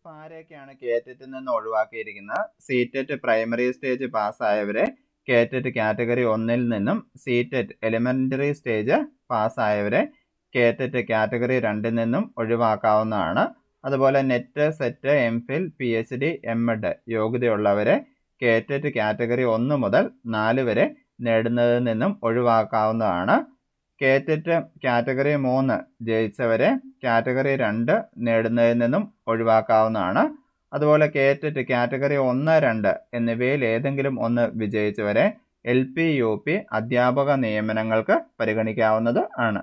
അപ്പോൾ ആരെയൊക്കെയാണ് കേറ്ററ്റിൽ നിന്ന് ഒഴിവാക്കിയിരിക്കുന്നത് സീറ്ററ്റ് പ്രൈമറി സ്റ്റേജ് പാസ്സായവരെ കേറ്ററ്റ് കാറ്റഗറി ഒന്നിൽ നിന്നും സീറ്ററ്റ് എലിമെൻ്ററി സ്റ്റേജ് പാസ്സായവരെ കേറ്ററ്റ് കാറ്റഗറി രണ്ടിൽ നിന്നും ഒഴിവാക്കാവുന്നതാണ് അതുപോലെ NET SET M phil P H D M Ed യോഗ്യതയുള്ളവരെ കേറ്ററ്റ് കാറ്റഗറി ഒന്ന് മുതൽ നാല് വരെ നേടുന്നതിൽ നിന്നും ഒഴിവാക്കാവുന്നതാണ് കേറ്ററ്റ് കാറ്റഗറി മൂന്ന് ജയിച്ചവരെ കാറ്റഗറി രണ്ട് നേടുന്നതിൽ നിന്നും ഒഴിവാക്കാവുന്നതാണ് അതുപോലെ കേറ്ററ്റ് കാറ്റഗറി ഒന്ന് രണ്ട് എന്നിവയിൽ ഏതെങ്കിലും ഒന്ന് വിജയിച്ചവരെ എൽ പി യു പി അധ്യാപക നിയമനങ്ങൾക്ക് പരിഗണിക്കാവുന്നത് ആണ്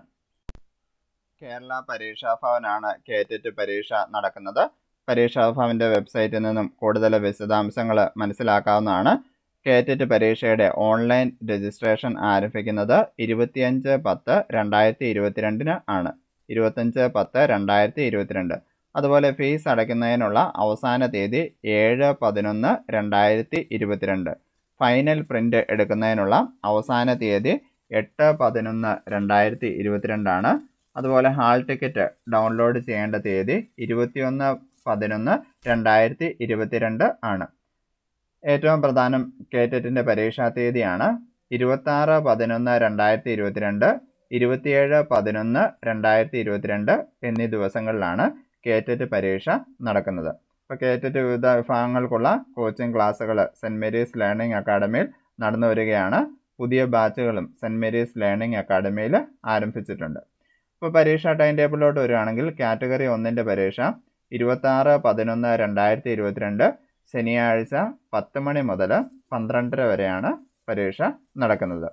കേരള പരീക്ഷാ ഭവനാണ് കേറ്ററ്റ് പരീക്ഷ നടക്കുന്നത് പരീക്ഷാ ഭവന്റെ വെബ്സൈറ്റിൽ നിന്നും കൂടുതൽ വിശദാംശങ്ങൾ മനസ്സിലാക്കാവുന്നതാണ് കേറ്ററ്റ് പരീക്ഷയുടെ ഓൺലൈൻ രജിസ്ട്രേഷൻ ആരംഭിക്കുന്നത് ഇരുപത്തിയഞ്ച് പത്ത് രണ്ടായിരത്തി ഇരുപത്തിരണ്ടിന് ആണ് ഇരുപത്തഞ്ച് പത്ത് രണ്ടായിരത്തി ഇരുപത്തിരണ്ട് അതുപോലെ ഫീസ് അടയ്ക്കുന്നതിനുള്ള അവസാന തീയതി ഏഴ് പതിനൊന്ന് രണ്ടായിരത്തി ഇരുപത്തിരണ്ട് ഫൈനൽ പ്രിൻ്റ് എടുക്കുന്നതിനുള്ള അവസാന തീയതി എട്ട് പതിനൊന്ന് രണ്ടായിരത്തി ഇരുപത്തിരണ്ടാണ് അതുപോലെ ഹാൾ ടിക്കറ്റ് ഡൗൺലോഡ് ചെയ്യേണ്ട തീയതി ഇരുപത്തിയൊന്ന് പതിനൊന്ന് രണ്ടായിരത്തി ഇരുപത്തിരണ്ട് ആണ് ഏറ്റവും പ്രധാനം കേറ്ററ്റിൻ്റെ പരീക്ഷാ തീയതിയാണ് ഇരുപത്താറ് പതിനൊന്ന് രണ്ടായിരത്തി ഇരുപത്തിരണ്ട് ഇരുപത്തിയേഴ് പതിനൊന്ന് രണ്ടായിരത്തി ഇരുപത്തിരണ്ട് എന്നീ ദിവസങ്ങളിലാണ് കേറ്ററ്റ് പരീക്ഷ നടക്കുന്നത് അപ്പോൾ കേറ്ററ്റ് വിവിധ വിഭാഗങ്ങൾക്കുള്ള കോച്ചിങ് ക്ലാസ്സുകൾ സെൻറ്റ് മേരീസ് ലേണിംഗ് അക്കാഡമിയിൽ നടന്നു വരികയാണ് പുതിയ ബാച്ചുകളും സെൻറ്റ് മേരീസ് ലേണിംഗ് അക്കാഡമിയിൽ ആരംഭിച്ചിട്ടുണ്ട് ഇപ്പോൾ പരീക്ഷ ടൈം ടേബിളിലോട്ട് വരികയാണെങ്കിൽ കാറ്റഗറി ഒന്നിൻ്റെ പരീക്ഷ ഇരുപത്താറ് പതിനൊന്ന് രണ്ടായിരത്തി ഇരുപത്തിരണ്ട് ശനിയാഴ്ച പത്ത് മണി മുതൽ പന്ത്രണ്ടര വരെയാണ് പരീക്ഷ നടക്കുന്നത്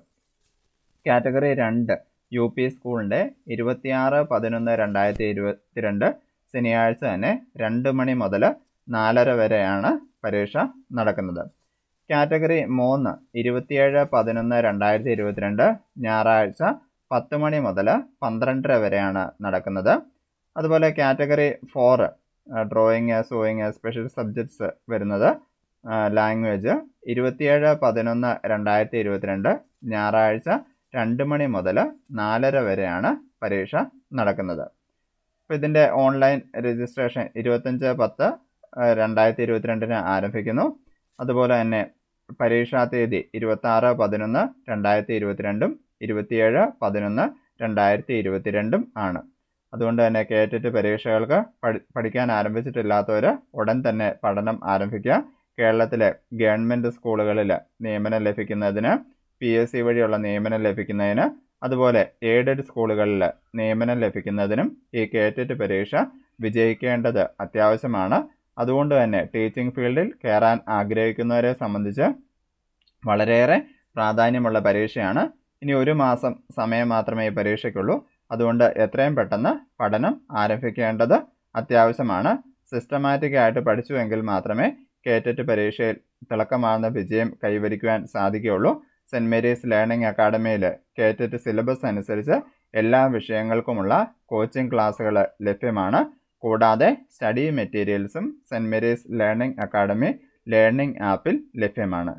കാറ്റഗറി രണ്ട് യു പി സ്കൂളിൻ്റെ ഇരുപത്തിയാറ് പതിനൊന്ന് രണ്ടായിരത്തി ഇരുപത്തിരണ്ട് ശനിയാഴ്ച തന്നെ രണ്ട് മണി മുതൽ നാലര വരെയാണ് പരീക്ഷ നടക്കുന്നത് കാറ്റഗറി മൂന്ന് ഇരുപത്തിയേഴ് പതിനൊന്ന് രണ്ടായിരത്തി ഇരുപത്തിരണ്ട് ഞായറാഴ്ച പത്ത് മണി മുതൽ പന്ത്രണ്ടര വരെയാണ് നടക്കുന്നത് അതുപോലെ category four drawing sewing special subjects വരുന്നത് ലാംഗ്വേജ് ഇരുപത്തിയേഴ് പതിനൊന്ന് രണ്ടായിരത്തി ഇരുപത്തിരണ്ട് ഞായറാഴ്ച രണ്ട് മണി മുതൽ നാലര വരെയാണ് പരീക്ഷ നടക്കുന്നത് അപ്പോൾ ഇതിൻ്റെ ഓൺലൈൻ രജിസ്ട്രേഷൻ ഇരുപത്തഞ്ച് പത്ത് രണ്ടായിരത്തി ഇരുപത്തിരണ്ടിന് ആരംഭിക്കുന്നു അതുപോലെ തന്നെ പരീക്ഷാ തീയതി ഇരുപത്താറ് പതിനൊന്ന് രണ്ടായിരത്തി ഇരുപത്തിരണ്ടും ഇരുപത്തിയേഴ് പതിനൊന്ന് രണ്ടായിരത്തി ഇരുപത്തിരണ്ടും ആണ് അതുകൊണ്ട് തന്നെ കേറ്ററ്റ് പരീക്ഷകൾക്ക് പഠി പഠിക്കാൻ ആരംഭിച്ചിട്ടില്ലാത്തവർ ഉടൻ തന്നെ പഠനം ആരംഭിക്കുക കേരളത്തിലെ ഗവൺമെൻറ് സ്കൂളുകളിൽ നിയമനം ലഭിക്കുന്നതിന് പി എസ് സി വഴിയുള്ള നിയമനം ലഭിക്കുന്നതിന് അതുപോലെ എയ്ഡഡ് സ്കൂളുകളിൽ നിയമനം ലഭിക്കുന്നതിനും ഈ കേറ്ററ്റ് പരീക്ഷ വിജയിക്കേണ്ടത് അത്യാവശ്യമാണ് അതുകൊണ്ട് തന്നെ ടീച്ചിങ് ഫീൽഡിൽ കയറാൻ ആഗ്രഹിക്കുന്നവരെ സംബന്ധിച്ച് വളരെയേറെ പ്രാധാന്യമുള്ള പരീക്ഷയാണ് ഇനി ഒരു മാസം സമയം മാത്രമേ ഈ പരീക്ഷയ്ക്കുള്ളൂ അതുകൊണ്ട് എത്രയും പെട്ടെന്ന് പഠനം ആരംഭിക്കേണ്ടത് അത്യാവശ്യമാണ് സിസ്റ്റമാറ്റിക് ആയിട്ട് പഠിച്ചുവെങ്കിൽ മാത്രമേ കേറ്ററ്റ് പരീക്ഷയിൽ തിളക്കമാർന്ന വിജയം കൈവരിക്കുവാൻ സാധിക്കുകയുള്ളൂ സെൻറ്റ് മേരീസ് ലേണിംഗ് അക്കാഡമിയിൽ കേറ്ററ്റ് സിലബസ് അനുസരിച്ച് എല്ലാ വിഷയങ്ങൾക്കുമുള്ള കോച്ചിങ് ക്ലാസ്സുകൾ ലഭ്യമാണ് കൂടാതെ സ്റ്റഡി മെറ്റീരിയൽസും Saint Mary's learning academy learning ആപ്പിൽ ലഭ്യമാണ്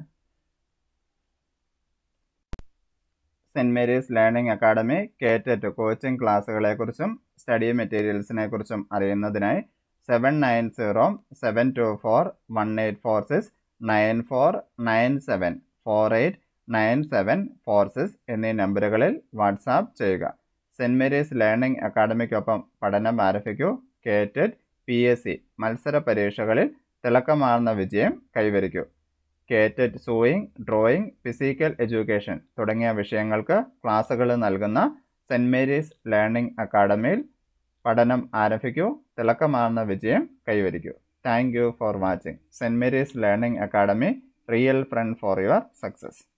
Saint Mary's learning academy KTET coaching ക്ലാസ്സുകളെക്കുറിച്ചും സ്റ്റഡി മെറ്റീരിയൽസിനെ കുറിച്ചും അറിയുന്നതിനായി seven nine zero seven two four one eight four six nine four nine seven four eight nine seven four six എന്നീ നമ്പറുകളിൽ WhatsApp ചെയ്യുക Saint Mary's learning അക്കാഡമിക്കൊപ്പം പഠനം ആരംഭിക്കൂ കേറ്ററ്റ് പി എസ് സി മത്സര പരീക്ഷകളിൽ തിളക്കമാർന്ന വിജയം കൈവരിക്കൂ KTET sewing drawing physical education തുടങ്ങിയ വിഷയങ്ങൾക്ക് ക്ലാസ്സുകൾ നൽകുന്ന സെൻറ്റ് മേരീസ് ലേണിംഗ് അക്കാഡമിയിൽ പഠനം ആരംഭിക്കൂ തിളക്കമാർന്ന വിജയം കൈവരിക്കൂ thank you for watching Saint Mary's learning academy real friend for your success